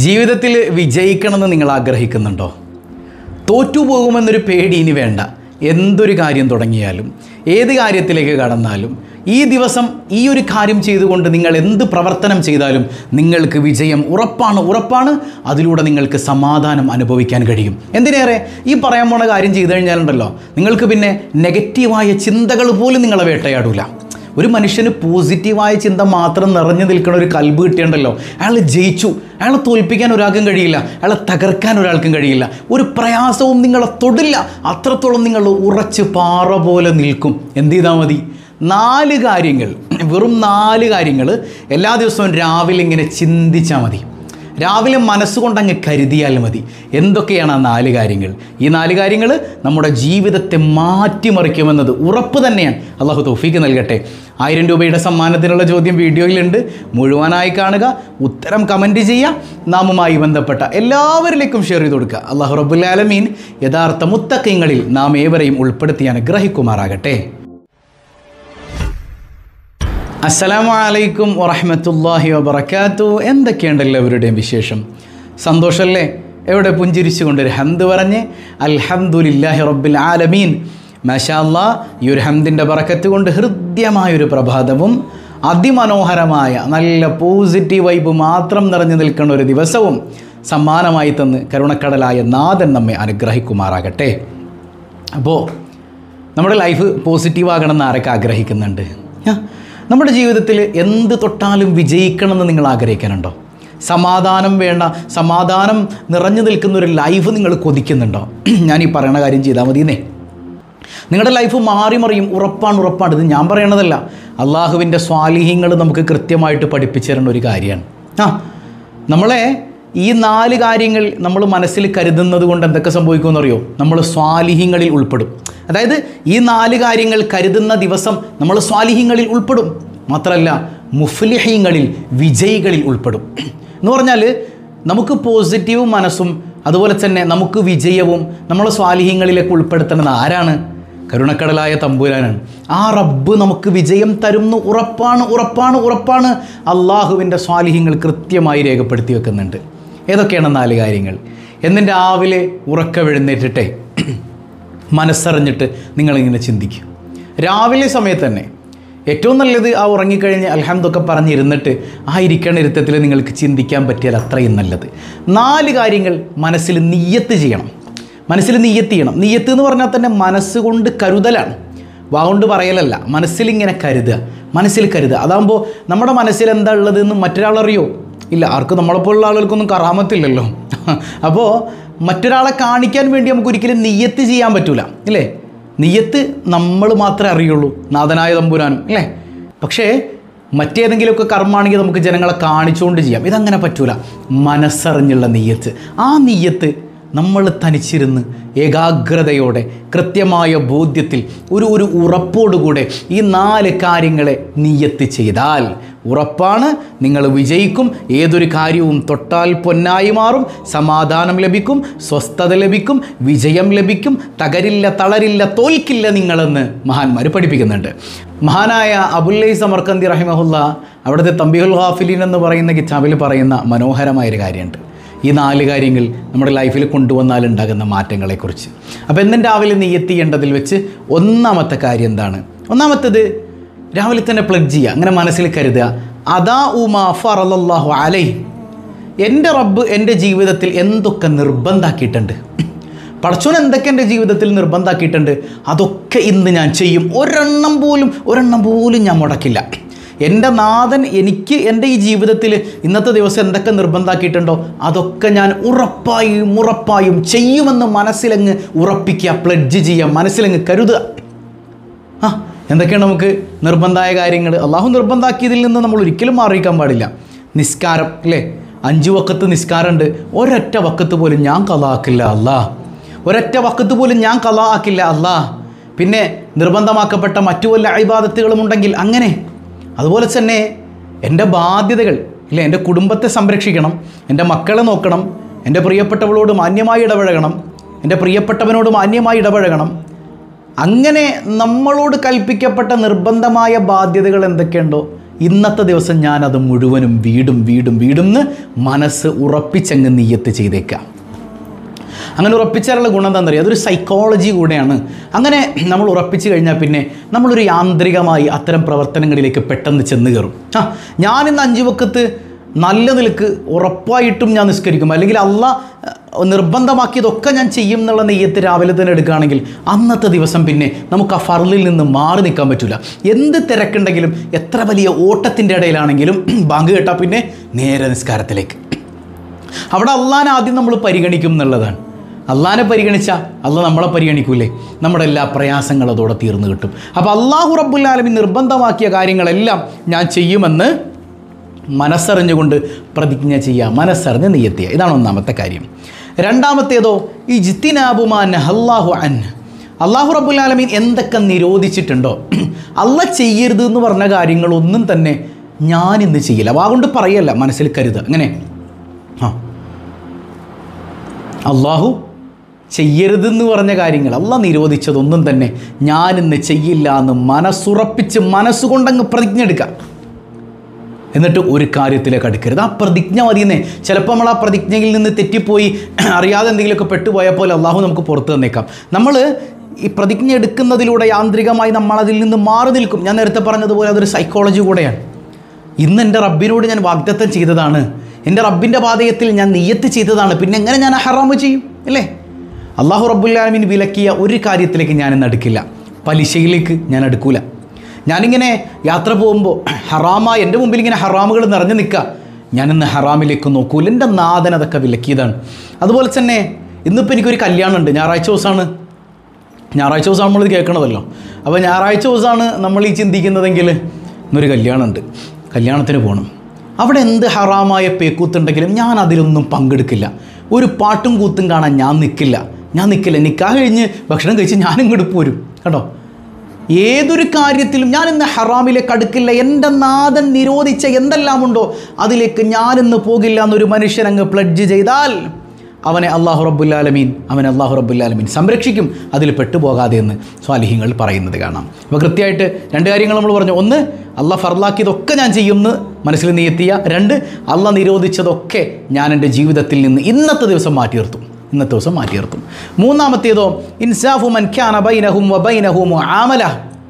ജീവിതത്തിൽ വിജയിക്കണമെന്ന് നിങ്ങൾ ആഗ്രഹിക്കുന്നുണ്ടോ തോറ്റുപോകുമെന്നൊരു പേടി ഇനി വേണ്ട എന്തൊരു കാര്യം തുടങ്ങിയാലും ഏത് കാര്യത്തിലേക്ക് കടന്നാലും ഈ ദിവസം ഈ ഒരു കാര്യം ചെയ്തുകൊണ്ട് നിങ്ങൾ എന്ത് പ്രവർത്തനം ചെയ്താലും നിങ്ങൾക്ക് വിജയം ഉറപ്പാണ് ഉറപ്പാണ് അതിലൂടെ നിങ്ങൾക്ക് സമാധാനം അനുഭവിക്കാൻ കഴിയും എന്തിനേറെ ഈ പറയാൻ പോണ കാര്യം ചെയ്തു കഴിഞ്ഞാലുണ്ടല്ലോ നിങ്ങൾക്ക് പിന്നെ നെഗറ്റീവായ ചിന്തകൾ പോലും നിങ്ങളെ വേട്ടയാടൂല ഒരു മനുഷ്യന് പോസിറ്റീവായ ചിന്ത മാത്രം നിറഞ്ഞു നിൽക്കുന്ന ഒരു കൽബ് കിട്ടിയുണ്ടല്ലോ അയാൾ ജയിച്ചു അയാളെ തോൽപ്പിക്കാൻ ഒരാൾക്കും കഴിയില്ല അയാളെ തകർക്കാൻ ഒരാൾക്കും കഴിയില്ല ഒരു പ്രയാസവും നിങ്ങളെ തൊടില്ല അത്രത്തോളം നിങ്ങൾ ഉറച്ച് പാറ പോലെ നിൽക്കും എന്ത് ചെയ്താൽ മതി നാല് കാര്യങ്ങൾ വെറും നാല് കാര്യങ്ങൾ എല്ലാ ദിവസവും രാവിലെ ഇങ്ങനെ ചിന്തിച്ചാൽ മതി രാവിലെ മനസ്സുകൊണ്ട് അങ്ങ് കരുതിയാൽ മതി എന്തൊക്കെയാണ് ആ നാല് കാര്യങ്ങൾ ഈ നാല് കാര്യങ്ങൾ നമ്മുടെ ജീവിതത്തെ മാറ്റിമറിക്കുമെന്നത് ഉറപ്പ് തന്നെയാണ് അള്ളാഹു തൗഫീക്ക് നൽകട്ടെ ആയിരം രൂപയുടെ സമ്മാനത്തിനുള്ള ചോദ്യം വീഡിയോയിലുണ്ട് മുഴുവനായി കാണുക ഉത്തരം കമൻറ്റ് ചെയ്യുക നാമുമായി ബന്ധപ്പെട്ട എല്ലാവരിലേക്കും ഷെയർ ചെയ്ത് കൊടുക്കുക അള്ളാഹു റബുല്ലാലമീൻ യഥാർത്ഥ മുത്തക്കങ്ങളിൽ നാം ഏവരെയും ഉൾപ്പെടുത്തി അനുഗ്രഹിക്കുമാറാകട്ടെ അസ്സലാമു അലൈക്കും വറഹമത്തല്ലാഹി വബർക്കാത്തു എന്തൊക്കെയുണ്ട് എല്ലാവരുടെയും വിശേഷം സന്തോഷമല്ലേ എവിടെ പുഞ്ചിരിച്ചുകൊണ്ട് ഒരു ഹംദ് പറഞ്ഞ് അൽഹംദുലില്ലാഹി റബ്ബിൽ ആലമീൻ മാഷാല്ലാ ഈ ഒരു ഹംദിൻ്റെ ബറക്കത്ത് കൊണ്ട് ഹൃദ്യമായൊരു പ്രഭാതവും അതിമനോഹരമായ നല്ല പോസിറ്റീവ് വൈബ് മാത്രം നിറഞ്ഞു നിൽക്കുന്ന ഒരു ദിവസവും സമ്മാനമായി തന്ന് കരുണക്കടലായ നാഥൻ നമ്മെ അനുഗ്രഹിക്കുമാറാകട്ടെ അപ്പോൾ നമ്മുടെ ലൈഫ് പോസിറ്റീവ് ആകണമെന്ന് ആരൊക്കെ ആഗ്രഹിക്കുന്നുണ്ട് ആ, നമ്മുടെ ജീവിതത്തിൽ എന്ത് തൊട്ടാലും വിജയിക്കണമെന്ന് നിങ്ങൾ ആഗ്രഹിക്കാനുണ്ടോ സമാധാനം വേണ്ട സമാധാനം നിറഞ്ഞു നിൽക്കുന്ന ഒരു ലൈഫ് നിങ്ങൾ കൊതിക്കുന്നുണ്ടോ ഞാൻ ഈ പറയണ കാര്യം ചെയ്താൽ മതിയെന്നേ നിങ്ങളുടെ ലൈഫ് മാറി മറിയും ഉറപ്പാണ് ഉറപ്പാണ് ഇത് ഞാൻ പറയണതല്ല അള്ളാഹുവിൻ്റെ സ്വാലിഹ്യങ്ങൾ നമുക്ക് കൃത്യമായിട്ട് പഠിപ്പിച്ചു തരുന്ന ഒരു കാര്യമാണ് ആ നമ്മളെ ഈ നാല് കാര്യങ്ങൾ നമ്മൾ മനസ്സിൽ കരുതുന്നത് കൊണ്ട് എന്തൊക്കെ സംഭവിക്കുമെന്ന് അറിയോ നമ്മൾ സ്വാലിഹ്യങ്ങളിൽ ഉൾപ്പെടും അതായത് ഈ നാല് കാര്യങ്ങൾ കരുതുന്ന ദിവസം നമ്മൾ സ്വാലിഹ്യങ്ങളിൽ ഉൾപ്പെടും മാത്രമല്ല മുഫ്ലിഹീങ്ങളിൽ വിജയികളിൽ ഉൾപ്പെടും എന്ന് പറഞ്ഞാൽ നമുക്ക് പോസിറ്റീവ് മനസ്സും അതുപോലെ തന്നെ നമുക്ക് വിജയവും നമ്മളെ സ്വാലിഹ്യങ്ങളിലേക്ക് ഉൾപ്പെടുത്തുന്നത് ആരാണ് കരുണക്കടലായ തമ്പുരാനാണ് ആ റബ്ബ് നമുക്ക് വിജയം തരുന്നു ഉറപ്പാണ് ഉറപ്പാണ് ഉറപ്പാണ് അള്ളാഹുവിൻ്റെ സ്വാലിഹ്യങ്ങൾ കൃത്യമായി രേഖപ്പെടുത്തി വെക്കുന്നുണ്ട് ഏതൊക്കെയാണ് നാല് കാര്യങ്ങൾ എന്നും രാവിലെ ഉറക്കമെഴുന്നേറ്റിട്ടെ മനസ്സറിഞ്ഞിട്ട് നിങ്ങളിങ്ങനെ ചിന്തിക്കും രാവിലെ സമയത്ത് തന്നെ ഏറ്റവും നല്ലത് ആ ഉറങ്ങിക്കഴിഞ്ഞ് അൽഹംദൊക്കെ പറഞ്ഞിരുന്നിട്ട് ആ ഇരിക്കണ ഇരുത്തത്തിൽ നിങ്ങൾക്ക് ചിന്തിക്കാൻ പറ്റിയാൽ അത്രയും നല്ലത് നാല് കാര്യങ്ങൾ മനസ്സിൽ നിയ്യത്ത് ചെയ്യണം മനസ്സിൽ നിയ്യത്ത് ചെയ്യണം നിയ്യത്ത് എന്ന് പറഞ്ഞാൽ തന്നെ മനസ്സുകൊണ്ട് കരുതലാണ് വാഗൊണ്ട് പറയലല്ല മനസ്സിലിങ്ങനെ കരുതുക മനസ്സിൽ കരുതുക അതാകുമ്പോൾ നമ്മുടെ മനസ്സിൽ എന്താ ഉള്ളതെന്ന് മറ്റൊരാളറിയോ ഇല്ല ആർക്കും നമ്മളെപ്പോലുള്ള ആളുകൾക്കൊന്നും കറാമത്തില്ലല്ലോ അപ്പോൾ മറ്റൊരാളെ കാണിക്കാൻ വേണ്ടി നമുക്ക് ഒരിക്കലും നിയ്യത്ത് ചെയ്യാൻ പറ്റൂല ഇല്ലേ നിയ്യത്ത് നമ്മൾ മാത്രമേ അറിയുള്ളൂ നാഥനായ തമ്പുരാനും അല്ലേ പക്ഷേ മറ്റേതെങ്കിലുമൊക്കെ കർമ്മമാണെങ്കിൽ നമുക്ക് ജനങ്ങളെ കാണിച്ചുകൊണ്ട് ചെയ്യാം ഇതങ്ങനെ പറ്റൂല മനസ്സറിഞ്ഞുള്ള നെയ്യത്ത് ആ നെയ്യത്ത് നമ്മൾ തനിച്ചിരുന്ന് ഏകാഗ്രതയോടെ കൃത്യമായ ബോധ്യത്തിൽ ഒരു ഒരു ഉറപ്പോടുകൂടെ ഈ നാല് കാര്യങ്ങളെ നീയത്ത് ചെയ്താൽ ഉറപ്പാണ് നിങ്ങൾ വിജയിക്കും ഏതൊരു കാര്യവും തൊട്ടാൽ പൊന്നായി മാറും സമാധാനം ലഭിക്കും സ്വസ്ഥത ലഭിക്കും വിജയം ലഭിക്കും തകരില്ല തളരില്ല തോൽക്കില്ല നിങ്ങളെന്ന് മഹാന്മാർ പഠിപ്പിക്കുന്നുണ്ട് മഹാനായ അബുല്ലൈ സമർക്കന്തി റഹിമഹുല്ല അവിടുത്തെ തമ്പിഹുൽ ഹാഫിലിൻ എന്ന് പറയുന്ന കിതാബിൽ പറയുന്ന മനോഹരമായൊരു കാര്യമുണ്ട് ഈ നാല് കാര്യങ്ങൾ നമ്മുടെ ലൈഫിൽ കൊണ്ടുവന്നാൽ ഉണ്ടാകുന്ന മാറ്റങ്ങളെക്കുറിച്ച് അപ്പോൾ എന്നും രാവിലെ നെയ്യെത്തിയേണ്ടതിൽ വെച്ച് ഒന്നാമത്തെ കാര്യം എന്താണ് ഒന്നാമത്തേത് രാവിലെ തന്നെ പ്ലഡ് ചെയ്യുക അങ്ങനെ മനസ്സിൽ കരുതുക അതാ ഉമാ ഫറലല്ലാഹു അലൈ എൻ്റെ റബ്ബ് എൻ്റെ ജീവിതത്തിൽ എന്തൊക്കെ നിർബന്ധാക്കിയിട്ടുണ്ട് പടച്ചോൻ എന്തൊക്കെ എൻ്റെ ജീവിതത്തിൽ നിർബന്ധാക്കിയിട്ടുണ്ട് അതൊക്കെ ഇന്ന് ഞാൻ ചെയ്യും ഒരെണ്ണം പോലും ഒരെണ്ണം പോലും ഞാൻ മുടക്കില്ല എൻ്റെ നാഥൻ എനിക്ക് എൻ്റെ ഈ ജീവിതത്തിൽ ഇന്നത്തെ ദിവസം എന്തൊക്കെ നിർബന്ധാക്കിയിട്ടുണ്ടോ അതൊക്കെ ഞാൻ ഉറപ്പായും ഉറപ്പായും ചെയ്യുമെന്ന് മനസ്സിലങ്ങ് ഉറപ്പിക്കുക പ്ലഡ്ജ് ചെയ്യുക മനസ്സിലങ്ങ് കരുതുക ആ എന്തൊക്കെയാണ് നമുക്ക് നിർബന്ധമായ കാര്യങ്ങൾ അള്ളാഹു നിർബന്ധാക്കിയതിൽ നിന്ന് നമ്മൾ ഒരിക്കലും മാറിയിക്കാൻ പാടില്ല നിസ്കാരം അല്ലേ അഞ്ച് വക്കത്ത് നിസ്കാരമുണ്ട് ഒരൊറ്റ വക്കത്ത് പോലും ഞാൻ കലാക്കില്ല അല്ലാ ഒരൊറ്റ വക്കത്ത് പോലും ഞാൻ കലാ ആക്കില്ല അല്ലാ പിന്നെ നിർബന്ധമാക്കപ്പെട്ട മറ്റു വല്ല അഴിബാദത്തുകളും ഉണ്ടെങ്കിൽ അങ്ങനെ അതുപോലെ തന്നെ എൻ്റെ ബാധ്യതകൾ ഇല്ലേ എൻ്റെ കുടുംബത്തെ സംരക്ഷിക്കണം എൻ്റെ മക്കളെ നോക്കണം എൻ്റെ പ്രിയപ്പെട്ടവളോട് മാന്യമായി ഇടപഴകണം എൻ്റെ പ്രിയപ്പെട്ടവനോട് മാന്യമായി ഇടപഴകണം അങ്ങനെ നമ്മളോട് കൽപ്പിക്കപ്പെട്ട നിർബന്ധമായ ബാധ്യതകൾ എന്തൊക്കെയുണ്ടോ ഇന്നത്തെ ദിവസം ഞാനത് മുഴുവനും വീടും വീടും വീടും എന്ന് മനസ്സ് ഉറപ്പിച്ചങ്ങ് നീയത്ത് ചെയ്തേക്കാം അങ്ങനെ ഉറപ്പിച്ചാലുള്ള ഗുണം എന്താണെന്ന് അറിയാം അതൊരു സൈക്കോളജി കൂടെയാണ് അങ്ങനെ നമ്മൾ ഉറപ്പിച്ചു കഴിഞ്ഞാൽ പിന്നെ നമ്മളൊരു യാന്ത്രികമായി അത്തരം പ്രവർത്തനങ്ങളിലേക്ക് പെട്ടെന്ന് ചെന്ന് കയറും ആ ഞാനിന്ന് അഞ്ച് വക്കത്ത് നല്ല നിലക്ക് ഉറപ്പായിട്ടും ഞാൻ നിസ്കരിക്കും അല്ലെങ്കിൽ അല്ല അഹ്, നിർബന്ധമാക്കിയതൊക്കെ ഞാൻ ചെയ്യും എന്നുള്ള നെയ്യത്ത് രാവിലെ തന്നെ എടുക്കുകയാണെങ്കിൽ അന്നത്തെ ദിവസം പിന്നെ നമുക്ക് ആ ഫർലിൽ നിന്ന് മാറി നിൽക്കാൻ പറ്റില്ല എന്ത് തിരക്കുണ്ടെങ്കിലും എത്ര വലിയ ഓട്ടത്തിൻ്റെ ഇടയിലാണെങ്കിലും ബാങ്ക് കേട്ടാൽ പിന്നെ നേരെ നിസ്കാരത്തിലേക്ക് അവിടെ അള്ളാനെ ആദ്യം നമ്മൾ പരിഗണിക്കും എന്നുള്ളതാണ് അള്ളാനെ പരിഗണിച്ചാൽ അല്ല നമ്മളെ പരിഗണിക്കൂലേ നമ്മുടെ എല്ലാ പ്രയാസങ്ങളും അതോടെ തീർന്നു കിട്ടും അപ്പോൾ അള്ളാഹു റബ്ബുല്ലാലമി നിർബന്ധമാക്കിയ കാര്യങ്ങളെല്ലാം ഞാൻ ചെയ്യുമെന്ന് മനസ്സറിഞ്ഞുകൊണ്ട് പ്രതിജ്ഞ ചെയ്യുക മനസ്സറിഞ്ഞ് നെയ്യെത്തിയ ഇതാണ് ഒന്നാമത്തെ കാര്യം രണ്ടാമത്തേതോ ഈ ജിത്തിനാബുമാൻ അള്ളാഹു അൻ അള്ളാഹു റബ്ബുല്ലാലമീൻ എന്തൊക്കെ നിരോധിച്ചിട്ടുണ്ടോ അല്ല ചെയ്യരുത് എന്ന് പറഞ്ഞ കാര്യങ്ങളൊന്നും തന്നെ ഞാനിന്ന് ചെയ്യില്ല വാഗൊണ്ട് പറയല്ല മനസ്സിൽ കരുതുക അങ്ങനെ ആ അള്ളാഹു ചെയ്യരുതെന്ന് പറഞ്ഞ കാര്യങ്ങൾ അല്ല നിരോധിച്ചതൊന്നും തന്നെ ഞാനിന്ന് ചെയ്യില്ല എന്ന് മനസ്സുറപ്പിച്ച് മനസ്സുകൊണ്ടങ്ങ് പ്രതിജ്ഞ എടുക്കാം എന്നിട്ട് ഒരു കാര്യത്തിലേക്ക് അടുക്കരുത് ആ പ്രതിജ്ഞ മതിയെന്നേ ചിലപ്പോൾ നമ്മൾ ആ പ്രതിജ്ഞയിൽ നിന്ന് തെറ്റിപ്പോയി അറിയാതെ എന്തെങ്കിലുമൊക്കെ പെട്ടുപോയാൽ പോലെ അള്ളാഹു നമുക്ക് പുറത്തു തന്നേക്കാം നമ്മൾ ഈ പ്രതിജ്ഞ എടുക്കുന്നതിലൂടെ യാന്ത്രികമായി നമ്മൾ അതിൽ നിന്ന് മാറി നിൽക്കും ഞാൻ നേരത്തെ പറഞ്ഞതുപോലെ അതൊരു സൈക്കോളജി കൂടെയാണ് ഇന്ന് എൻ്റെ റബ്ബിനോട് ഞാൻ വാഗ്ദത്തം ചെയ്തതാണ് എൻ്റെ റബ്ബിൻ്റെ പാതയത്തിൽ ഞാൻ നിയ്യത്ത് ചെയ്തതാണ് പിന്നെ എങ്ങനെ ഞാൻ ഹറാമ് ചെയ്യും അല്ലേ അള്ളാഹു റബ്ബുല്ലാലമീൻ വിലക്കിയ ഒരു കാര്യത്തിലേക്ക് ഞാനിന്ന് അടുക്കില്ല പലിശയിലേക്ക് ഞാൻ അടുക്കൂല ഞാനിങ്ങനെ യാത്ര പോകുമ്പോൾ ഹറാമ എൻ്റെ മുമ്പിൽ ഇങ്ങനെ ഹറാമുകൾ നിറഞ്ഞു നിൽക്കുക ഞാനിന്ന് ഹറാമിലേക്ക് നോക്കൂല എൻ്റെ നാഥൻ അതൊക്കെ വിലക്കിയതാണ് അതുപോലെ തന്നെ ഇന്നിപ്പോൾ എനിക്കൊരു കല്യാണമുണ്ട് ഞായറാഴ്ച ദിവസമാണ് ഞായറാഴ്ച ദിവസം നമ്മളിത് കേൾക്കണമല്ലോ അപ്പോൾ ഞായറാഴ്ച ദിവസമാണ് നമ്മൾ ഈ ചിന്തിക്കുന്നതെങ്കിൽ ഇന്നൊരു കല്യാണമുണ്ട് കല്യാണത്തിന് പോകണം അവിടെ എന്ത് ഹറാമായ പേക്കൂത്തുണ്ടെങ്കിലും ഞാൻ അതിലൊന്നും പങ്കെടുക്കില്ല ഒരു പാട്ടും കൂത്തും കാണാൻ ഞാൻ നിൽക്കില്ല ഞാൻ നിൽക്കില്ല നിൽക്കാൻ കഴിഞ്ഞ് ഭക്ഷണം കഴിച്ച് ഞാനും ഇങ്ങോട്ട് പോരും കേട്ടോ ഏതൊരു കാര്യത്തിലും ഞാൻ ഇന്ന് ഹറാമിലേക്ക് അടുക്കില്ല എൻ്റെ നാഥൻ നിരോധിച്ച എന്തെല്ലാം ഉണ്ടോ അതിലേക്ക് ഞാനിന്ന് പോകില്ല എന്നൊരു മനുഷ്യൻ അങ്ങ് പ്ലഡ്ജ് ചെയ്താൽ അവനെ അള്ളാഹു റബ്ബുല്ലാലമീൻ അവനെ അള്ളാഹു റബ്ബുല്ലാലമീൻ സംരക്ഷിക്കും അതിൽ പെട്ടുപോകാതെ എന്ന് സ്വാലിഹ്യങ്ങൾ പറയുന്നത് കാണാം അപ്പോൾ കൃത്യമായിട്ട് രണ്ട് കാര്യങ്ങൾ നമ്മൾ പറഞ്ഞു ഒന്ന് അള്ളാഹ് ഫർലാക്കിയതൊക്കെ ഞാൻ ചെയ്യുമെന്ന് മനസ്സിൽ നീയെത്തിയ രണ്ട് അള്ളാഹ് നിരോധിച്ചതൊക്കെ ഞാൻ എൻ്റെ ജീവിതത്തിൽ നിന്ന് ഇന്നത്തെ ദിവസം മാറ്റി നിർത്തും ഇന്നത്തെ ദിവസം മാറ്റി നിർത്തും മൂന്നാമത്തേതോ ഇൻസാഫു മൻ ഖ്യാന ബൈനഹും വബൈനഹും ആമല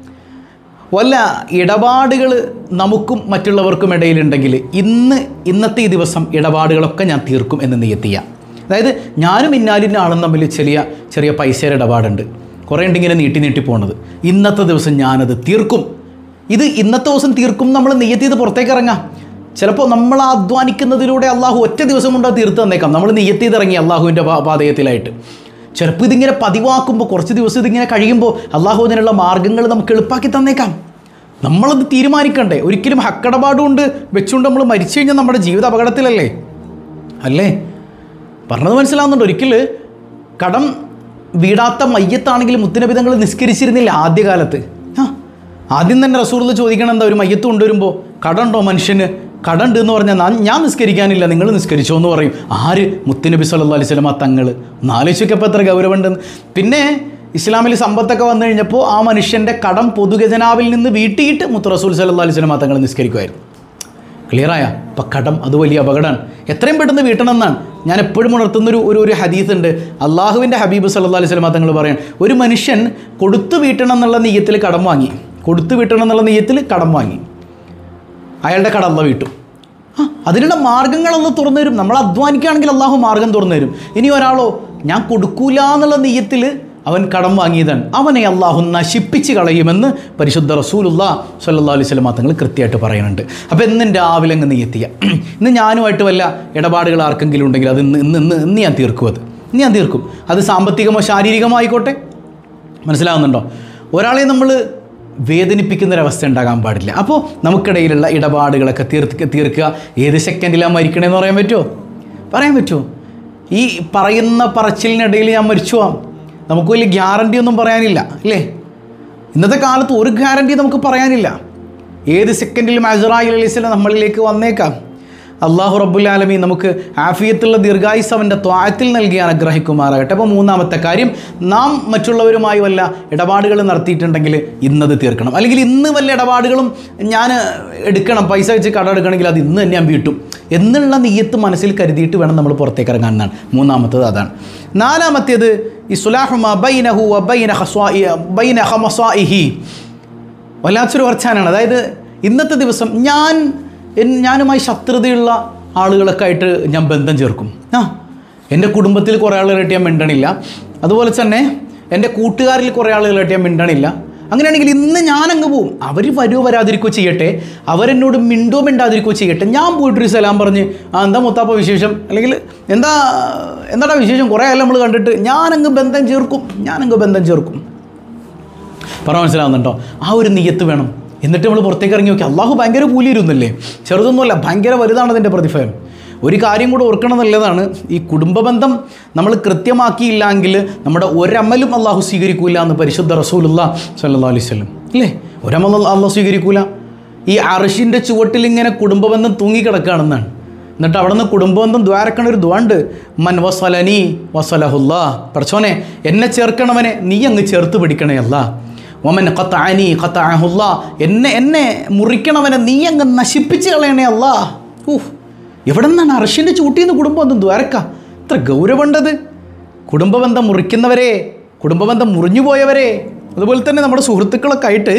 വല്ല ഇടപാടുകൾ നമുക്കും മറ്റുള്ളവർക്കും ഇടയിലുണ്ടെങ്കിൽ ഇന്ന് ഇന്നത്തെ ഈ ദിവസം ഇടപാടുകളൊക്കെ ഞാൻ തീർക്കും എന്ന് നിയത്തിയ അതായത് ഞാനും ഇന്നാലിൻ്റെ ആളും തമ്മിൽ ചെറിയ ചെറിയ പൈസയുടെ ഇടപാടുണ്ട് കുറേ ഉണ്ട് ഇങ്ങനെ നീട്ടി നീട്ടി പോണത് ഇന്നത്തെ ദിവസം ഞാനത് തീർക്കും ഇത് ഇന്നത്തെ ദിവസം തീർക്കും നമ്മൾ നെയ്യത്ത് ചെയ്ത് പുറത്തേക്ക് ഇറങ്ങാം ചിലപ്പോൾ നമ്മൾ അധ്വാനിക്കുന്നതിലൂടെ അള്ളാഹു ഒറ്റ ദിവസം കൊണ്ട് അത് തീർത്ത് തന്നേക്കാം നമ്മൾ നെയ്യത്ത് ചെയ്ത് ഇറങ്ങി അള്ളാഹുവിൻ്റെ പാ- പാതയത്തിലായിട്ട് ചിലപ്പോൾ ഇതിങ്ങനെ പതിവാക്കുമ്പോൾ കുറച്ച് ദിവസം ഇതിങ്ങനെ കഴിയുമ്പോൾ അള്ളാഹു അതിനുള്ള മാർഗ്ഗങ്ങൾ നമുക്ക് എളുപ്പാക്കി തന്നേക്കാം നമ്മളത് തീരുമാനിക്കണ്ടേ ഒരിക്കലും ഹക്കടപാട് കൊണ്ട് വെച്ചുകൊണ്ട് നമ്മൾ മരിച്ചു കഴിഞ്ഞാൽ നമ്മുടെ ജീവിത അപകടത്തിലല്ലേ അല്ലേ പറഞ്ഞത് മനസ്സിലാവുന്നുണ്ട് ഒരിക്കൽ കടം വീടാത്ത മയ്യത്താണെങ്കിൽ മുത്തുനബിതങ്ങൾ നിസ്കരിച്ചിരുന്നില്ല ആദ്യകാലത്ത് ആ ആദ്യം തന്നെ റസൂറിൽ ചോദിക്കണം എന്താ ഒരു മയ്യത്ത് കൊണ്ടുവരുമ്പോൾ കടമുണ്ടോ മനുഷ്യന് കടമുണ്ട് എന്ന് പറഞ്ഞാൽ ഞാൻ ഞാൻ നിസ്കരിക്കാനില്ല നിങ്ങൾ നിസ്കരിച്ചോ എന്ന് പറയും ആര് മുത്തുനബി സല്ലല്ലാഹു അലൈഹി വസല്ലമ തങ്ങൾ നാലോചിക്കപ്പോൾ എത്ര ഗൗരവമുണ്ടെന്ന് പിന്നെ ഇസ്ലാമിൽ സമ്പത്തൊക്കെ വന്നു കഴിഞ്ഞപ്പോൾ ആ മനുഷ്യൻ്റെ കടം പൊതുഖജനാവിൽ നിന്ന് വീട്ടിയിട്ട് മുത്ത് റസൂൽ സല്ലല്ലാഹു അലൈഹി വസല്ലമ തങ്ങൾ നിസ്കരിക്കുമായിരുന്നു ക്ലിയറായ അപ്പം കടം അത് വലിയ അപകടമാണ് എത്രയും പെട്ടെന്ന് വീട്ടണം എന്നാണ് ഞാൻ എപ്പോഴും ഉണർത്തുന്നൊരു ഒരു ഒരു ഹദീസ് ഉണ്ട് അള്ളാഹുവിൻ്റെ ഹബീബ് സല്ലാ അലൈഹി സ്വലമ തങ്ങൾ പറയാൻ ഒരു മനുഷ്യൻ കൊടുത്തു വീട്ടണം എന്നുള്ള നെയ്യത്തിൽ കടം വാങ്ങി കൊടുത്തു വീട്ടണം എന്നുള്ള നെയ്യത്തിൽ കടം വാങ്ങി അയാളുടെ കട അല്ല വീട്ടും ആ അതിനുള്ള മാർഗ്ഗങ്ങളൊന്ന് തുറന്നു തരും നമ്മൾ അധ്വാനിക്കുകയാണെങ്കിൽ അള്ളാഹു മാർഗം തുറന്നു തരും ഇനി ഒരാളോ ഞാൻ കൊടുക്കൂല എന്നുള്ള നെയ്യത്തിൽ അവൻ കടം വാങ്ങിയതാണ് അവനെ അള്ളാഹു നശിപ്പിച്ച് കളയുമെന്ന് പരിശുദ്ധ റസൂലുള്ള സല്ലാ അലൈഹി സ്വലം തങ്ങൾ കൃത്യമായിട്ട് പറയുന്നുണ്ട് അപ്പോൾ എന്നും രാവിലെ അങ്ങ് നെയ്യെത്തിയ ഇന്ന് ഞാനുമായിട്ട് വല്ല ഇടപാടുകൾ ആർക്കെങ്കിലും ഉണ്ടെങ്കിൽ അത് ഇന്ന് ഇന്ന് ഇന്ന് ഇന്ന് ഞാൻ തീർക്കും അത് ഇന്ന് ഞാൻ തീർക്കും അത് സാമ്പത്തികമോ ശാരീരികമോ ആയിക്കോട്ടെ മനസ്സിലാവുന്നുണ്ടോ ഒരാളെ നമ്മൾ വേദനിപ്പിക്കുന്നൊരവസ്ഥ ഉണ്ടാകാൻ പാടില്ല അപ്പോൾ നമുക്കിടയിലുള്ള ഇടപാടുകളൊക്കെ തീർത്ത് തീർക്കുക ഏത് സെക്കൻഡിലാണ് മരിക്കണമെന്ന് പറയാൻ പറ്റുമോ പറയാൻ പറ്റുമോ ഈ പറയുന്ന പറച്ചിലിനിടയിൽ ഞാൻ മരിച്ചു പോവാം നമുക്ക് വലിയ ഗ്യാരണ്ടി ഒന്നും പറയാനില്ല അല്ലേ ഇന്നത്തെ കാലത്ത് ഒരു ഗ്യാരണ്ടി നമുക്ക് പറയാനില്ല ഏത് സെക്കൻഡിലും അസറായി അലൈഹിസ്ലാം നമ്മളിലേക്ക് വന്നേക്കാം അള്ളാഹു റബ്ബുൽ നമുക്ക് ആഫിയത്തുള്ള ദീർഘായുസ് അവൻ്റെ ത്വായത്തിൽ നൽകി അനുഗ്രഹിക്കുമാറാകട്ടെ അപ്പോൾ മൂന്നാമത്തെ കാര്യം നാം മറ്റുള്ളവരുമായി വല്ല ഇടപാടുകൾ നടത്തിയിട്ടുണ്ടെങ്കിൽ ഇന്നത് തീർക്കണം അല്ലെങ്കിൽ ഇന്ന് വല്ല ഇടപാടുകളും ഞാൻ എടുക്കണം പൈസ വെച്ച് കട എടുക്കണമെങ്കിൽ അത് ഇന്ന് തന്നെ ഞാൻ വീട്ടും എന്നുള്ള നീയത്ത് മനസ്സിൽ കരുതിയിട്ട് വേണം നമ്മൾ പുറത്തേക്ക് ഇറങ്ങാൻ എന്നാണ് മൂന്നാമത്തത് അതാണ് നാലാമത്തേത് ഈ സുലാഹുമ ബൈനഹു ബൈന ഹസ്വാഇ ബൈന ഹമസ്വാഇഹി വല്ലാത്തൊരു വർച്ചാനാണ് അതായത് ഇന്നത്തെ ദിവസം ഞാൻ എൻ- ഞാനുമായി ശത്രുതയുള്ള ആളുകളൊക്കെ ആയിട്ട് ഞാൻ ബന്ധം ചേർക്കും ആ എൻ്റെ കുടുംബത്തിൽ കുറേ ആളുകളായിട്ട് ഞാൻ മിണ്ടണില്ല അതുപോലെ തന്നെ എൻ്റെ കൂട്ടുകാരിൽ കുറേ ആളുകളായിട്ട് ഞാൻ മിണ്ടണില്ല അങ്ങനെയാണെങ്കിൽ ഇന്ന് ഞാനങ്ങ് പോവും അവർ വരുമോ വരാതിരിക്കോ ചെയ്യട്ടെ അവരെന്നോട് മിണ്ടോ മിണ്ടാതിരിക്കോ ചെയ്യട്ടെ ഞാൻ പോയിട്ടൊരു സലാം പറഞ്ഞ് ആ എന്താ മുത്താപ്പ വിശേഷം അല്ലെങ്കിൽ എന്താ എന്താടാ വിശേഷം കുറേ കാലം നമ്മൾ കണ്ടിട്ട് ഞാനങ്ങ് ബന്ധം ചേർക്കും ഞാനങ്ങ് ബന്ധം ചേർക്കും പറഞ്ഞ മനസ്സിലാവുന്നുണ്ടോ ആ ഒരു നീയത്ത് വേണം എന്നിട്ട് നമ്മൾ പുറത്തേക്ക് ഇറങ്ങി നോക്കി അള്ളാഹു ഭയങ്കര കൂലിയിരുന്നല്ലേ ചെറുതൊന്നുമല്ല ഭയങ്കര വലുതാണ് അതിൻ്റെ പ്രതിഫലം ഒരു കാര്യം കൂടെ ഓർക്കണം നല്ലതാണ് ഈ കുടുംബ ബന്ധം നമ്മൾ കൃത്യമാക്കിയില്ലെങ്കിൽ നമ്മുടെ ഒരമലും അള്ളാഹു സ്വീകരിക്കൂല എന്ന് പരിശുദ്ധ റസൂലുള്ള സല്ലാ അലൈഹി സ്വലം അല്ലേ ഒരമൽ അള്ളാഹു സ്വീകരിക്കൂല ഈ അർഷിൻ്റെ ചുവട്ടിൽ ഇങ്ങനെ കുടുംബ ബന്ധം തൂങ്ങിക്കിടക്കുകയാണെന്നാണ് എന്നിട്ട് അവിടെ നിന്ന് കുടുംബബന്ധം ദ്വാരക്കണ ഒരു ദ്വാണ്ട് മൻ വസലനി വസലഹുല്ല പഠിച്ചോനെ എന്നെ ചേർക്കണവനെ നീ അങ്ങ് ചേർത്ത് പിടിക്കണേ അല്ല ഒമൻ ഖത്താനി ഖത്താഹുല്ല എന്നെ എന്നെ മുറിക്കണവനെ നീ അങ്ങ് നശിപ്പിച്ച് കളയണേ അല്ല ഊഹ് എവിടെ നിന്നാണ് അർഷിൻ്റെ ചൂട്ടിന്ന് കുടുംബബന്ധം ദ്വാരക്ക ഇത്ര ഗൗരവമുണ്ടത് കുടുംബബന്ധം മുറിക്കുന്നവരെ കുടുംബബന്ധം മുറിഞ്ഞുപോയവരെ അതുപോലെ തന്നെ നമ്മുടെ സുഹൃത്തുക്കളൊക്കെ ആയിട്ട്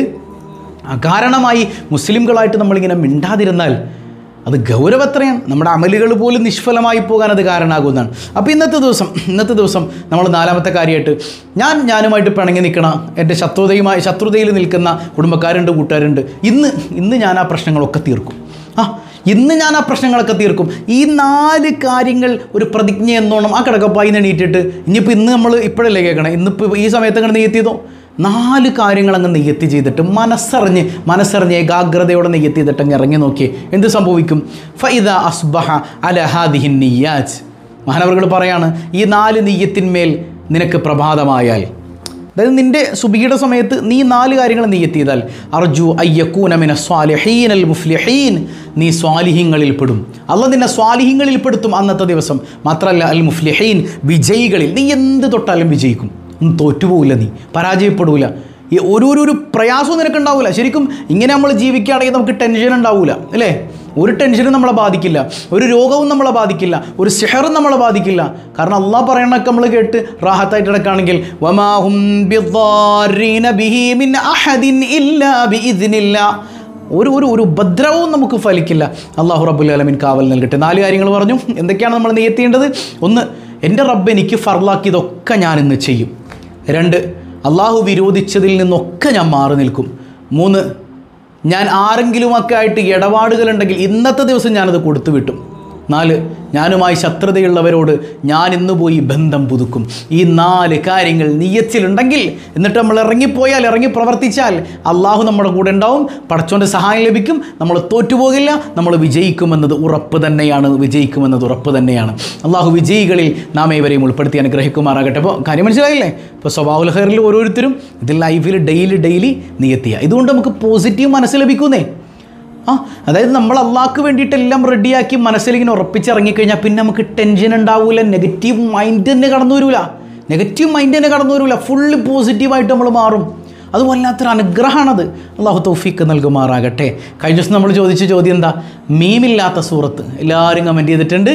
അകാരണമായി മുസ്ലിംകളായിട്ട് നമ്മളിങ്ങനെ മിണ്ടാതിരുന്നാൽ അത് ഗൗരവത്രയാണ് നമ്മുടെ അമലുകൾ പോലും നിഷ്ഫലമായി പോകാൻ അത് കാരണമാകുന്നതാണ് അപ്പോൾ ഇന്നത്തെ ദിവസം ഇന്നത്തെ ദിവസം നമ്മൾ നാലാമത്തെ കാര്യമായിട്ട് ഞാൻ ഞാനുമായിട്ട് പിണങ്ങി നിൽക്കണ എൻ്റെ ശത്രുതയുമായി ശത്രുതയിൽ നിൽക്കുന്ന കുടുംബക്കാരുണ്ട് കൂട്ടുകാരുണ്ട് ഇന്ന് ഇന്ന് ഞാൻ ആ പ്രശ്നങ്ങളൊക്കെ തീർക്കും ആ ഇന്ന് ഞാൻ ആ പ്രശ്നങ്ങളൊക്കെ തീർക്കും ഈ നാല് കാര്യങ്ങൾ ഒരു പ്രതിജ്ഞ എന്നോണം ആ കിടക്കപ്പായി എണീറ്റിട്ട് ഇനിയിപ്പോൾ ഇന്ന് നമ്മൾ ഇപ്പോഴല്ലേ കേൾക്കണേ ഇന്നിപ്പോൾ ഈ സമയത്ത് അങ്ങനെ നെയ്യെത്തിയതോ നാല് കാര്യങ്ങൾ അങ്ങ് നെയ്യത്തി ചെയ്തിട്ട് മനസ്സറിഞ്ഞ് മനസ്സറിഞ്ഞ് ഏകാഗ്രതയോടെ നെയ്യത്തി ചെയ്തിട്ട് അങ്ങ് ഇറങ്ങി നോക്കി എന്ത് സംഭവിക്കും ഫൈദ അസ്ബഹ അലഹാദിഹിൻ നിയ്യാജ് മഹാനവറുകൾ പറയാണ് ഈ നാല് നെയ്യത്തിന്മേൽ നിനക്ക് പ്രഭാതമായാൽ അതായത് നിൻ്റെ സുബിയുടെ സമയത്ത് നീ നാല് കാര്യങ്ങൾ നീയത്ത് ചെയ്താൽ അർജു അയ്യക്കൂനമിന സ്വാലിഹീൻ അൽ മുഫ്ലിഹീൻ നീ സ്വാലിഹ്യങ്ങളിൽ പെടും അല്ല നിന്നെ സ്വാലിഹ്യങ്ങളിൽ പെടുത്തും അന്നത്തെ ദിവസം മാത്രമല്ല അൽ മുഫ്ലിഹീൻ വിജയികളിൽ നീ എന്ത് തൊട്ടാലും വിജയിക്കും ഒന്നും തോറ്റുപോകില്ല നീ പരാജയപ്പെടൂല ഈ ഓരോരോ പ്രയാസവും നിനക്കുണ്ടാവില്ല ശരിക്കും ഇങ്ങനെ നമ്മൾ ജീവിക്കുകയാണെങ്കിൽ നമുക്ക് ടെൻഷൻ ഉണ്ടാവില്ല അല്ലേ ഒരു ടെൻഷനും നമ്മളെ ബാധിക്കില്ല ഒരു രോഗവും നമ്മളെ ബാധിക്കില്ല ഒരു സിഹറും നമ്മളെ ബാധിക്കില്ല കാരണം അള്ളാഹ് പറയണൊക്കെ നമ്മൾ കേട്ട് റാഹത്തായിട്ട് കിടക്കുകയാണെങ്കിൽ വമാഹും ബിദ്ദാരീന ബിഹി മിൻ അഹദിൻ ഇല്ലാ ബിഇദ്നില്ലാ. ഒരു ഒരു ഒരു ഉപദ്രവവും നമുക്ക് ഫലിക്കില്ല അള്ളാഹു റബ്ബുൽ ആലമീൻ കാവൽ നൽകട്ടെ നാല് കാര്യങ്ങൾ പറഞ്ഞു എന്തൊക്കെയാണ് നമ്മൾ നെയ്യെത്തേണ്ടത് ഒന്ന് എൻ്റെ റബ്ബ് എനിക്ക് ഫർലാക്കിയതൊക്കെ ഞാൻ ഇന്ന് ചെയ്യും രണ്ട് അള്ളാഹു വിരോധിച്ചതിൽ നിന്നൊക്കെ ഞാൻ മാറി നിൽക്കും മൂന്ന് ഞാൻ ആരെങ്കിലുമൊക്കെ ആയിട്ട് ഇടപാടുകളുണ്ടെങ്കിൽ ഇന്നത്തെ ദിവസം ഞാനത് കൊടുത്തു വിട്ടും നാല് ഞാനുമായി ശത്രുതയുള്ളവരോട് ഞാൻ ഇന്ന് പോയി ബന്ധം പുതുക്കും ഈ നാല് കാര്യങ്ങൾ നീയച്ചിലുണ്ടെങ്കിൽ എന്നിട്ട് നമ്മൾ ഇറങ്ങിപ്പോയാൽ ഇറങ്ങി പ്രവർത്തിച്ചാൽ അള്ളാഹു നമ്മുടെ കൂടെ ഉണ്ടാവും പടച്ചോൻ്റെ സഹായം ലഭിക്കും നമ്മൾ തോറ്റുപോകില്ല നമ്മൾ വിജയിക്കുമെന്നത് ഉറപ്പ് തന്നെയാണ് വിജയിക്കുമെന്നത് ഉറപ്പ് തന്നെയാണ് അള്ളാഹു വിജയികളിൽ നാം ഏവരെയും ഉൾപ്പെടുത്തി അനുഗ്രഹിക്കുമാറാകട്ടെ അപ്പോൾ കാര്യം മനസ്സിലായില്ലേ ഇപ്പോൾ സ്വഭാവുൽ ഹെയറിൽ ഓരോരുത്തരും ഇതിൽ ലൈഫിൽ ഡെയിലി ഡെയിലി നിയത്തിയ ഇതുകൊണ്ട് നമുക്ക് പോസിറ്റീവ് മനസ്സ് ലഭിക്കുന്നേ ആ അതായത് നമ്മൾ അള്ളാഹ്ക്ക് വേണ്ടിയിട്ടെല്ലാം റെഡിയാക്കി മനസ്സിലിങ്ങനെ ഉറപ്പിച്ചിറങ്ങിക്കഴിഞ്ഞാൽ പിന്നെ നമുക്ക് ടെൻഷൻ ഉണ്ടാവില്ല നെഗറ്റീവ് മൈൻഡ് തന്നെ കടന്നു വരില്ല നെഗറ്റീവ് മൈൻഡ് തന്നെ കടന്നു വരില്ല ഫുള്ള് പോസിറ്റീവായിട്ട് നമ്മൾ മാറും അത് വല്ലാത്തൊരു അനുഗ്രഹമാണത് അള്ളാഹു തൗഫീക്ക് നൽകുമാറാകട്ടെ കഴിഞ്ഞ ദിവസം നമ്മൾ ചോദിച്ച ചോദ്യം എന്താ മീമില്ലാത്ത സൂറത്ത് എല്ലാവരും കമൻറ്റ് ചെയ്തിട്ടുണ്ട്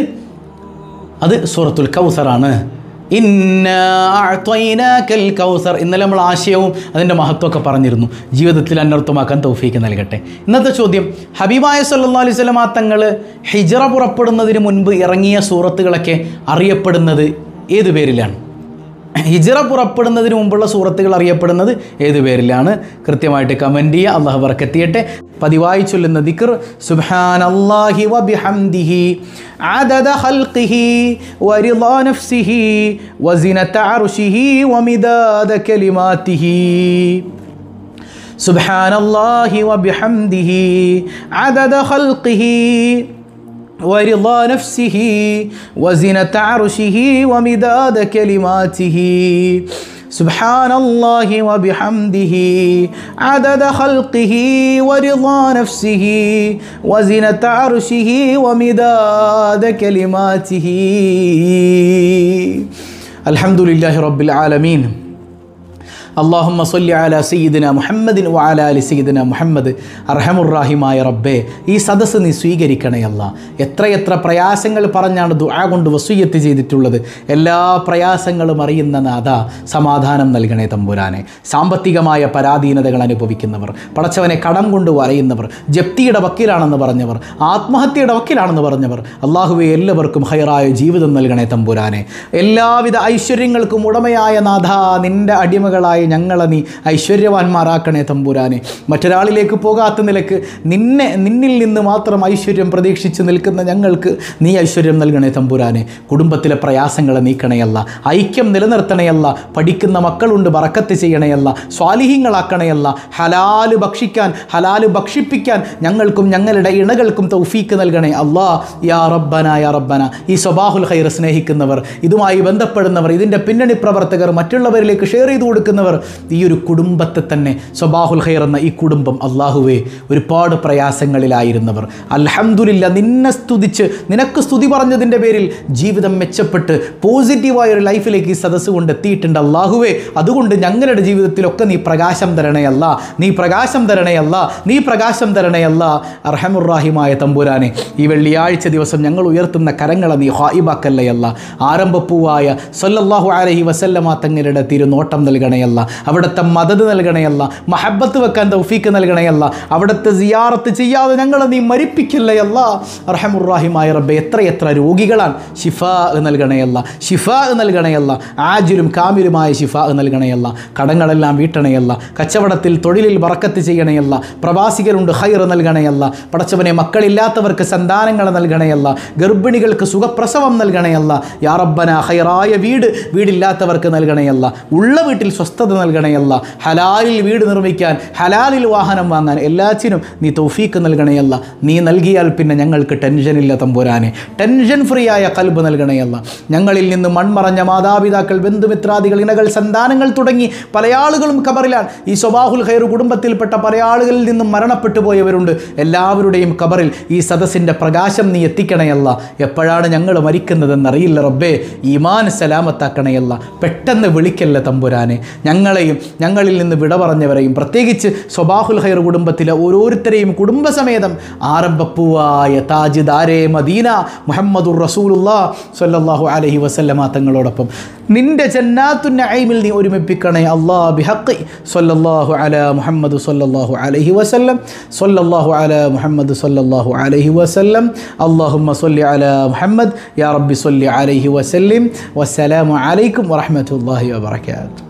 അത് സൂറത്തുൽ കൗസറാണ് ഇന്ന അഅ്തൈനാക്കൽ കൗസർ ഇന്നലെ നമ്മൾ ആശയവും അതിൻ്റെ മഹത്വമൊക്കെ പറഞ്ഞിരുന്നു ജീവിതത്തിൽ അനർത്ഥമാക്കാൻ തൗഫീക്ക് നൽകട്ടെ ഇന്നത്തെ ചോദ്യം ഹബീബായ സല്ലാ അലൈഹി സ്വലമാ തങ്ങൾ ഹിജറ പുറപ്പെടുന്നതിന് മുൻപ് ഇറങ്ങിയ സൂറത്തുകളൊക്കെ അറിയപ്പെടുന്നത് ഏത് പേരിലാണ് ഹിജറ പുറപ്പെടുന്നതിന് മുമ്പുള്ള സൂറത്തുകൾ അറിയപ്പെടുന്നത് ഏത് പേരിലാണ് കൃത്യമായിട്ട് കമൻറ്റ് ചെയ്യുക അള്ളാഹു വർക്കെത്തിയട്ടെ പതിവായി ചൊല്ലുന്ന ദിക്ർ സുബ്ഹാൻ അല്ലാഹി വബിഹംദിഹി عدد خلقه ورضا نفسه وزنة عرشه ومداد كلماته سبحان الله وبحمده عدد خلقه ورضا نفسه وزنة عرشه ومداد كلماته سبحان الله وبحمده عدد خلقه ورضا نفسه وزنة عرشه ومداد كلماته الحمد لله رب العالمين اللهم صل على سيدنا മുഹമ്മദിൻ وعلى آل سيدنا മുഹമ്മദ് അർഹമുറാഹിമായ റബ്ബേ ഈ സദസ്സ് നീ സ്വീകരിക്കണയല്ല എത്രയെത്ര പ്രയാസങ്ങൾ പറഞ്ഞാണ് ദുആ കൊണ്ട് വസൂയത്ത് ചെയ്തിട്ടുള്ളത് എല്ലാ പ്രയാസങ്ങളും അറിയുന്ന നാഥ സമാധാനം നൽകണേ തമ്പുരാനെ സാമ്പത്തികമായ പരാധീനതകൾ അനുഭവിക്കുന്നവർ പടച്ചവനെ കടം കൊണ്ട് വരയുന്നവർ ജപ്തിയുടെ വക്കീലാണെന്ന് പറഞ്ഞവർ ആത്മഹത്യയുടെ വക്കീലാണെന്ന് പറഞ്ഞവർ അള്ളാഹുവെ എല്ലാവർക്കും ഹൈറായ ജീവിതം നൽകണേ തമ്പുരാനെ എല്ലാവിധ ഐശ്വര്യങ്ങൾക്കും ഉടമയായ നാഥ നിന്റെ അടിമകളായ ഞങ്ങളെ നീ ഐശ്വര്യവാന്മാരാക്കണേ തമ്പുരാനെ മറ്റൊരാളിലേക്ക് പോകാത്ത നിലക്ക് നിന്നെ നിന്നിൽ നിന്ന് മാത്രം ഐശ്വര്യം പ്രതീക്ഷിച്ച് നിൽക്കുന്ന ഞങ്ങൾക്ക് നീ ഐശ്വര്യം നൽകണേ തമ്പുരാനെ കുടുംബത്തിലെ പ്രയാസങ്ങളെ നീക്കണയല്ല ഐക്യം നിലനിർത്തണയല്ല പഠിക്കുന്ന മക്കളുണ്ട് ബറക്കത്ത് ചെയ്യണയല്ല സ്വാലിഹ്യങ്ങളാക്കണയല്ല ഹലാല് ഭക്ഷിക്കാൻ ഹലാല് ഭക്ഷിപ്പിക്കാൻ ഞങ്ങൾക്കും ഞങ്ങളുടെ ഇണകൾക്കും തൗഫീക്ക് നൽകണേ അള്ളാ യാ റബ്ബന യാ റബ്ബന ഈ സ്വബാഹുൽ ഖൈർ സ്നേഹിക്കുന്നവർ ഇതുമായി ബന്ധപ്പെടുന്നവർ ഇതിൻ്റെ പിന്നണി പ്രവർത്തകർ മറ്റുള്ളവരിലേക്ക് ഷെയർ ചെയ്ത് കൊടുക്കുന്നവർ ഈ ഒരു കുടുംബത്തെ തന്നെ സ്വബാഹുൽ ഖൈർ എന്ന ഈ കുടുംബം അള്ളാഹുവേ ഒരുപാട് പ്രയാസങ്ങളിലായിരുന്നവർ അൽഹംദുലില്ല നിന്നെ സ്തുതിച്ച് നിനക്ക് സ്തുതി പറഞ്ഞതിൻ്റെ പേരിൽ ജീവിതം മെച്ചപ്പെട്ട് പോസിറ്റീവായ ഒരു ലൈഫിലേക്ക് ഈ സദസ്സ് കൊണ്ട് എത്തിയിട്ടുണ്ട് അള്ളാഹുവേ അതുകൊണ്ട് ഞങ്ങളുടെ ജീവിതത്തിലൊക്കെ നീ പ്രകാശം തരണയല്ല നീ പ്രകാശം തരണയല്ല നീ പ്രകാശം തരണയല്ല അർഹമുറാഹിമായ തമ്പുരാനെ ഈ വെള്ളിയാഴ്ച ദിവസം ഞങ്ങൾ ഉയർത്തുന്ന കരങ്ങളെ നീ ഹായിബാക്കല്ലയല്ല ആരംഭപ്പൂവായ സല്ലല്ലാഹു അലൈഹി വസല്ലമ തങ്ങളുടെ തിരുനോട്ടം നൽകണയല്ല അവിടുത്തെ മദത് നൽകണയല്ല മഹബത്ത് വെക്കാൻ തൗഫീക്ക് നൽകണയല്ല അവിടുത്തെ സിയാറത്ത് ചെയ്യാതെ ഞങ്ങളെ നീ മരിപ്പിക്കില്ലയല്ല അർഹമുറാഹിമായ റബ്ബെ എത്രയെത്ര രോഗികളാണ് ഷിഫ നൽകണയല്ല ഷിഫ നൽകണയല്ല ആജിലും കാമിലുമായ ഷിഫ നൽകണയല്ല കടങ്ങളെല്ലാം വീട്ടണയല്ല കച്ചവടത്തിൽ തൊഴിലിൽ വറക്കത്ത് ചെയ്യണയല്ല പ്രവാസികളുണ്ട് ഹൈർ നൽകണയല്ല പടച്ചവനെ മക്കളില്ലാത്തവർക്ക് സന്താനങ്ങൾ നൽകണയല്ല ഗർഭിണികൾക്ക് സുഖപ്രസവം നൽകണയല്ല യാറബ്ബന ഹൈറായ വീട് വീടില്ലാത്തവർക്ക് നൽകണയല്ല ഉള്ള വീട്ടിൽ സ്വസ്ഥത നൽകണയല്ല ഹലാലിൽ വീട് നിർമ്മിക്കാൻ ഹലാലിൽ വാഹനം വാങ്ങാൻ എല്ലാറ്റിനും നീ തൗഫീക്ക് നൽകണയല്ല നീ നൽകിയാൽ പിന്നെ ഞങ്ങൾക്ക് ടെൻഷനില്ല തമ്പുരാനെ ടെൻഷൻ ഫ്രീ ആയ കൽബ് നൽകണയല്ല ഞങ്ങളിൽ നിന്ന് മൺമറഞ്ഞ മാതാപിതാക്കൾ ബന്ധുമിത്രാദികൾ ഇണകൾ സന്താനങ്ങൾ തുടങ്ങി പല ആളുകളും ഖബറിലാണ് ഈ സ്വബാഹുൽ ഖൈർ കുടുംബത്തിൽപ്പെട്ട പല ആളുകളിൽ നിന്നും മരണപ്പെട്ടു പോയവരുണ്ട് എല്ലാവരുടെയും ഖബറിൽ ഈ സദസ്സിൻ്റെ പ്രകാശം നീ എത്തിക്കണയല്ല എപ്പോഴാണ് ഞങ്ങൾ മരിക്കുന്നതെന്നറിയില്ല റബ്ബേ ഈമാൻ സലാമത്താക്കണയല്ല പെട്ടെന്ന് വിളിക്കല്ല തമ്പുരാനെ ഞങ്ങളെയും ഞങ്ങളിൽ നിന്ന് വിട പറഞ്ഞവരെയും പ്രത്യേകിച്ച് സ്വബാഹുൽ ഖൈർ കുടുംബത്തിലെ ഓരോരുത്തരെയും കുടുംബസമേതം ആരംഭപ്പൂവായ താജ് ദാരേ മദീന മുഹമ്മദുർ റസൂലുല്ലാ സ്വല്ലല്ലാഹു അലൈഹി വസല്ലമ തങ്ങളോടൊപ്പം നിന്റെ ജന്നാത്തു നഈമിൽ നീ ഒരുമിപ്പിക്കണേ അല്ലാ ബിഹഖി സ്വല്ലല്ലാഹു അലാ മുഹമ്മദ് സ്വല്ലല്ലാഹു അലൈഹി വസല്ലം സ്വല്ലല്ലാഹു അലാ മുഹമ്മദ് സ്വല്ലല്ലാഹു അലൈഹി വസല്ലം അല്ലാഹുമ്മ സ്വല്ലി അലാ മുഹമ്മദ് യാ റബ്ബി സ്വല്ലി അലൈഹി വസല്ലിം വസ്സലാമു അലൈക്കും വറഹ്മത്തുള്ളാഹി വബറകാതുഹു